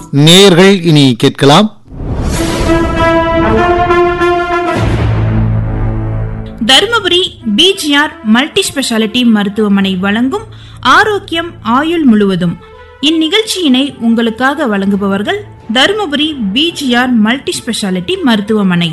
நேயர்கள் இனி கேட்கலாம் தருமபுரி பிஜிஆர் மல்டி ஸ்பெஷாலிட்டி மருத்துவமனை வழங்கும் ஆரோக்கியம் ஆயுள் முழுவதும் இந்நிகழ்ச்சியினை உங்களுக்காக வழங்குபவர்கள் தருமபுரி பிஜிஆர் மல்டி ஸ்பெஷாலிட்டி மருத்துவமனை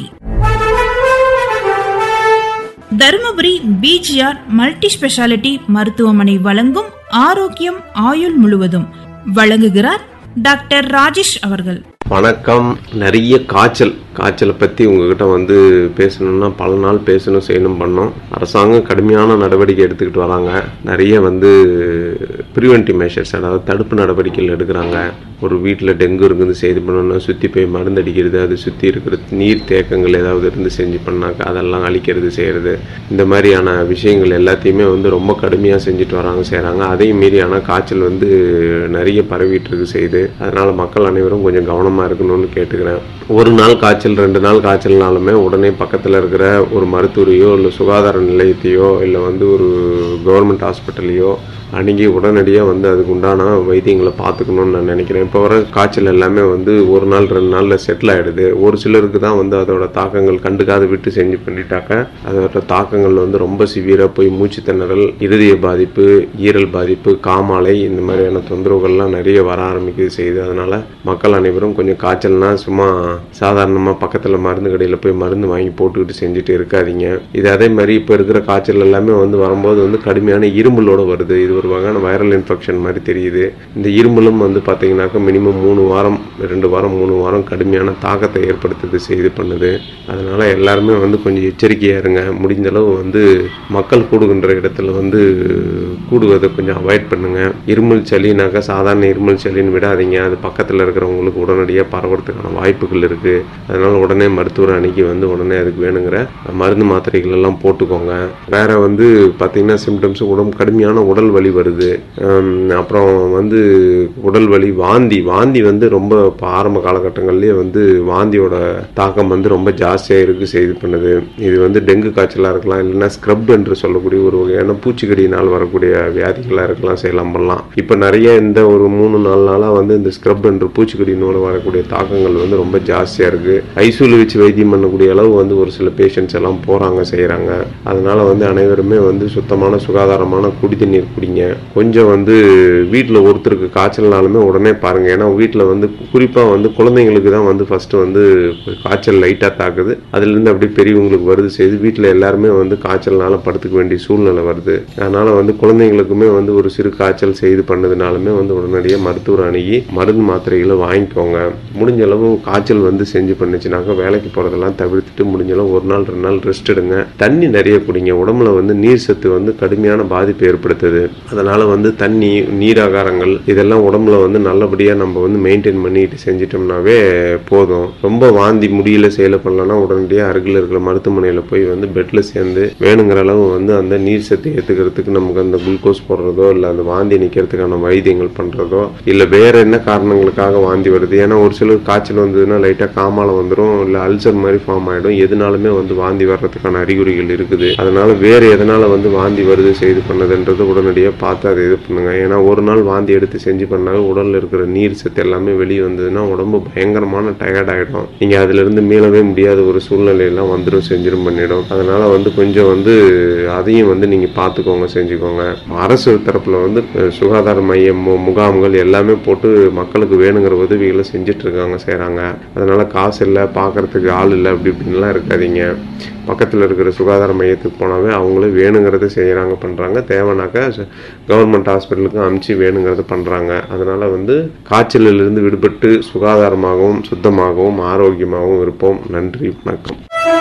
தருமபுரி பிஜிஆர் மல்டி ஸ்பெஷாலிட்டி மருத்துவமனை வழங்கும் ஆரோக்கியம் ஆயுள் முழுவதும் வழங்குகிறார் டாக்டர் ராஜேஷ் அவர்கள் வணக்கம் நிறைய காய்ச்சல் காய்ச்சலை பற்றி உங்ககிட்ட வந்து பேசணும்னா பல நாள் பேசணும் செய்யணும் பண்ணோம் அரசாங்கம் கடுமையான நடவடிக்கை எடுத்துக்கிட்டு வராங்க நிறைய வந்து ப்ரிவென்டிவ் மெஷர்ஸ் அதாவது தடுப்பு நடவடிக்கைகள் எடுக்கிறாங்க ஒரு வீட்டில் டெங்கு இருக்குது செய்து பண்ணணும்னா சுற்றி போய் மருந்து அடிக்கிறது அது சுற்றி இருக்கிற நீர் தேக்கங்கள் ஏதாவது இருந்து செஞ்சு பண்ணாக்க அதெல்லாம் அழிக்கிறது செய்கிறது இந்த மாதிரியான விஷயங்கள் எல்லாத்தையுமே வந்து ரொம்ப கடுமையாக செஞ்சுட்டு வராங்க செய்கிறாங்க அதையும் மீறி ஆனால் காய்ச்சல் வந்து நிறைய பரவிட்டு இருக்கு செய்யுது அதனால மக்கள் அனைவரும் கொஞ்சம் கவனமாக இருக்கணும்னு கேட்டுக்கிறேன் ஒரு நாள் காய்ச்சல் ரெண்டு நாள் காய்ச்சல்னாலுமே உடனே பக்கத்தில் இருக்கிற ஒரு மருத்துவரையோ இல்லை சுகாதார நிலையத்தையோ இல்லை வந்து ஒரு கவர்மெண்ட் ஹாஸ்பிட்டலையோ அணுகி உடனடியாக வந்து அதுக்கு உண்டான வைத்தியங்களை பார்த்துக்கணும்னு நான் நினைக்கிறேன் இப்போ வர காய்ச்சல் எல்லாமே வந்து ஒரு நாள் ரெண்டு நாளில் செட்டில் ஆகிடுது ஒரு சிலருக்கு தான் வந்து அதோட தாக்கங்கள் கண்டுக்காத விட்டு செஞ்சு பண்ணிட்டாக்க அதோட தாக்கங்கள் வந்து ரொம்ப சிவியராக போய் மூச்சு திணறல் இருதய பாதிப்பு ஈரல் பாதிப்பு காமாலை இந்த மாதிரியான தொந்தரவுகள்லாம் நிறைய வர ஆரம்பிக்குது செய்யுது அதனால் மக்கள் அனைவரும் கொஞ்சம் காய்ச்சல்னா சும்மா சாதாரணமாக பக்கத்தில் மருந்து கடையில் போய் மருந்து வாங்கி போட்டுக்கிட்டு செஞ்சுட்டு இருக்காதீங்க இது அதே மாதிரி இப்போ இருக்கிற காய்ச்சல் எல்லாமே வந்து வரும்போது வந்து கடுமையான இருமலோட வருது இது ஒரு வகையான வைரல் இன்ஃபெக்ஷன் மாதிரி தெரியுது இந்த இருமலும் வந்து பார்த்தீங்கன்னாக்கா மினிமம் மூணு வாரம் ரெண்டு வாரம் மூணு வாரம் கடுமையான தாக்கத்தை ஏற்படுத்துது செய்து பண்ணுது அதனால எல்லாருமே வந்து கொஞ்சம் எச்சரிக்கையாக இருங்க முடிஞ்ச அளவு வந்து மக்கள் கூடுகின்ற இடத்துல வந்து கூடுவதை கொஞ்சம் அவாய்ட் பண்ணுங்க இருமல் சளினாக்கா சாதாரண இருமல் சளின்னு விடாதீங்க அது பக்கத்தில் இருக்கிறவங்களுக்கு உடனடியாக பரவறதுக்கான வாய்ப்புகள் இருக்கு அதனால உடனே மருத்துவர் அணுகி வந்து உடனே அதுக்கு வேணுங்கிற மருந்து மாத்திரைகள் எல்லாம் போட்டுக்கோங்க வேற வந்து பார்த்தீங்கன்னா சிம்டம்ஸ் உடம்பு கடுமையான உடல் வலி வருது ஹம், அப்புறம் வந்து உடல் வலி வாந்தி வாந்தி வந்து ரொம்ப இப்ப ஆரம்ப காலகட்டங்கள்லேயே வந்து வாந்தியோட தாக்கம் வந்து ரொம்ப ஜாஸ்தியாக இருக்கு செய்து பண்ணுது இது வந்து டெங்கு காய்ச்சலாக இருக்கலாம் இல்லைன்னா ஸ்க்ரப் என்று சொல்லக்கூடிய ஒரு வகையான பூச்சிக்கடியினால் வரக்கூடிய வியாதிகளாக இருக்கலாம் செய்யலாம் பண்ணலாம் இப்போ நிறைய இந்த ஒரு மூணு நாலு நாளாக வந்து இந்த ஸ்க்ரப் என்று பூச்சிக்கடியினோட வரக்கூடிய தாக்கங்கள் வந்து ரொம்ப ஜாஸ்தியாக இருக்கு ஐசூலி வச்சு வைத்தியம் பண்ணக்கூடிய அளவு வந்து ஒரு சில பேஷண்ட்ஸ் எல்லாம் போகிறாங்க செய்கிறாங்க அதனால வந்து அனைவருமே வந்து சுத்தமான சுகாதாரமான குடி தண்ணீர் குடிங்க கொஞ்சம் வந்து வீட்டில் ஒருத்தருக்கு காய்ச்சல்னாலுமே உடனே பாருங்க ஏன்னா வீட்டில் வந்து குறிப்பாக வந்து குழந்தைங்களுக்கு தான் வந்து ஃபர்ஸ்ட் வந்து காய்ச்சல் லைட்டாக தாக்குது அதுலேருந்து அப்படியே பெரியவங்களுக்கு வருது செய்து வீட்டில் எல்லாருமே வந்து காய்ச்சல்னால படுத்துக்க வேண்டிய சூழ்நிலை வருது அதனால வந்து குழந்தைங்களுக்குமே வந்து ஒரு சிறு காய்ச்சல் செய்து பண்ணதுனாலுமே வந்து உடனடியாக மருத்துவர் அணுகி மருந்து மாத்திரைகளை வாங்கிக்கோங்க முடிஞ்ச அளவு காய்ச்சல் வந்து செஞ்சு பண்ணுச்சுனாக்கா வேலைக்கு போகிறதெல்லாம் தவிர்த்துட்டு முடிஞ்ச அளவு ஒரு நாள் ரெண்டு நாள் ரெஸ்ட் எடுங்க தண்ணி நிறைய குடிங்க உடம்புல வந்து நீர் சத்து வந்து கடுமையான பாதிப்பு ஏற்படுத்துது அதனால வந்து தண்ணி நீராகாரங்கள் இதெல்லாம் உடம்புல வந்து நல்லபடியாக நம்ம வந்து மெயின்டைன் பண்ணிட்டு செஞ்சிட்டோம்னாவே போதும் ரொம்ப வாந்தி முடியல செயல பண்ணலன்னா உடனடியாக அருகில் இருக்கிற மருத்துவமனையில் போய் வந்து பெட்ல சேர்ந்து வேணுங்கிற அளவு வந்து அந்த நீர் சத்து ஏற்றுக்கிறதுக்கு நமக்கு அந்த குளுக்கோஸ் போடுறதோ இல்லை அந்த வாந்தி நிற்கிறதுக்கான வைத்தியங்கள் பண்ணுறதோ இல்லை வேற என்ன காரணங்களுக்காக வாந்தி வருது ஏன்னா ஒரு சிலர் காய்ச்சல் வந்ததுன்னா லைட்டாக காமால வந்துடும் இல்லை அல்சர் மாதிரி ஃபார்ம் ஆகிடும் எதனாலுமே வந்து வாந்தி வர்றதுக்கான அறிகுறிகள் இருக்குது அதனால வேற எதனால வந்து வாந்தி வருது செய்து பண்ணதுன்றது உடனடியாக பார்த்து அதை இது பண்ணுங்க ஏன்னா ஒரு நாள் வாந்தி எடுத்து செஞ்சு பண்ணாங்க உடல்ல இருக்கிற நீர் சத்து எல்லாமே வெளியே வந்ததுன்னா உடம்பு பயங்கரமான டயர்ட் ஆகிடும் நீங்கள் அதிலிருந்து மீளவே முடியாத ஒரு சூழ்நிலையெல்லாம் வந்துடும் செஞ்சிடும் பண்ணிடும் அதனால வந்து கொஞ்சம் வந்து அதையும் வந்து நீங்கள் பார்த்துக்கோங்க செஞ்சுக்கோங்க அரசு தரப்பில் வந்து அஹ், சுகாதார மையம் மு- முகாம்கள் எல்லாமே போட்டு மக்களுக்கு வேணுங்கிற உதவிகளை செஞ்சுட்டு இருக்காங்க செய்கிறாங்க அதனால காசு இல்லை பார்க்கறதுக்கு ஆள் இல்லை அப்படி இப்படின்லாம் இருக்காதீங்க பக்கத்தில் இருக்கிற சுகாதார மையத்துக்கு போனாவே அவங்களே வேணுங்கிறத செய்கிறாங்க பண்ணுறாங்க தேவைனாக்கா கவர்மெண்ட் ஹாஸ்பிட்டலுக்கு அமுச்சு வேணுங்கிறத பண்ணுறாங்க அதனால் வந்து காய்ச்சலிலிருந்து விடுபட்டு சுகாதாரமாகவும் சுத்தமாகவும் ஆரோக்கியமாகவும் இருப்போம் நன்றி வணக்கம்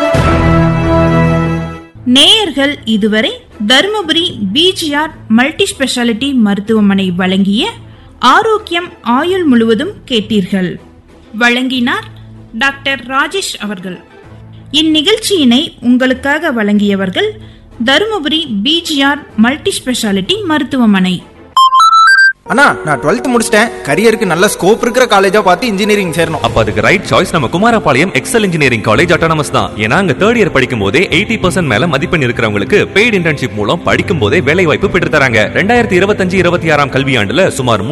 நேயர்கள் இதுவரை தருமபுரி பிஜிஆர் மல்டி ஸ்பெஷாலிட்டி மருத்துவமனை வழங்கிய ஆரோக்கியம் ஆயுள் முழுவதும் கேட்டீர்கள் வழங்கினார் டாக்டர் ராஜேஷ் அவர்கள் இந்நிகழ்ச்சியினை உங்களுக்காக வழங்கியவர்கள் தருமபுரி பிஜிஆர் மல்டி ஸ்பெஷாலிட்டி மருத்துவமனை அண்ணா நான் டுவெல்த் முடிச்சிட்டேன் கரியருக்கு நல்ல ஸ்கோப் இருக்கிற காலேஜா பார்த்து இன்ஜினியரிங் சேரணும் அப்ப அதுக்கு ரைட் சாய்ஸ் நம்ம Kumarapalayam Excel engineering college autonomous தான் ஏன்னா அங்க தேர்ட் இயர் படிக்கும் போதே எயிட்டி பர்சன்ட் மேல மதிப்பெண் இருக்கிறவங்களுக்கு பெய்டு இன்டர்ன்ஷிப் மூலம் படிக்கும் போதே வேலை வாய்ப்பு பெற்று தராங்க ரெண்டாயிரத்தி இருபத்தஞ்சு இருபத்தி ஆறாம் கல்வியாண்டுல சுமார்